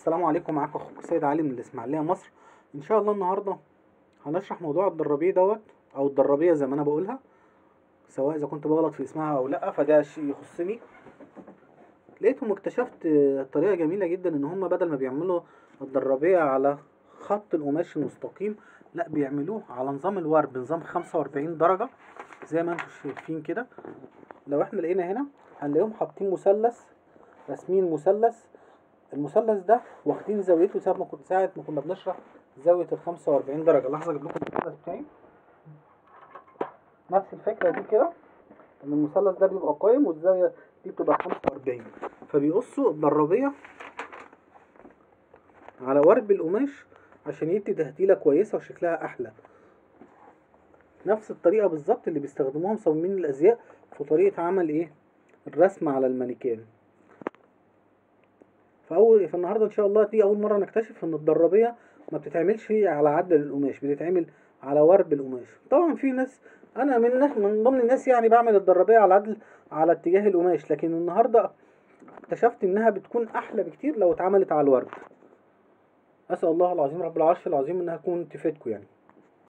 السلام عليكم معاكم اخوكم سيد علي من الاسماعيليه مصر ان شاء الله النهارده هنشرح موضوع الدرابيه دوت او الدرابيه زي ما انا بقولها سواء اذا كنت بغلط في اسمها او لا فده شيء يخصني لقيتهم اكتشفت طريقه جميله جدا ان هم بدل ما بيعملوا الدرابيه على خط القماش المستقيم لا بيعملوه على نظام الورب بنظام 45 درجه زي ما انتم شايفين كده لو احنا لقينا هنا هنلاقيهم حاطين مثلث راسمين مثلث المثلث ده واخدين زاويته ساعة ما كنت ساعة ما كنا بنشرح زاوية ال 45 درجة لحظة اجيب لكم المثلث بتاعي نفس الفكرة دي كده ان المثلث ده بيبقى قايم والزاوية دي بتبقى 45 فبيقصوا الضرابية على ورب القماش عشان يدي تهديلة كويسة وشكلها أحلى نفس الطريقة بالظبط اللي بيستخدموها مصممين الأزياء في طريقة عمل إيه الرسم على المانيكان فاول فالنهارده ان شاء الله دي اول مره نكتشف ان الدرابيه ما بتتعملش على عدل القماش بتتعمل على ورب القماش طبعا في ناس انا من ناس من ضمن الناس يعني بعمل الدرابيه على عدل على اتجاه القماش لكن النهارده اكتشفت انها بتكون احلى بكتير لو اتعملت على الورب اسال الله العظيم رب العرش العظيم انها تكون تفيدكم يعني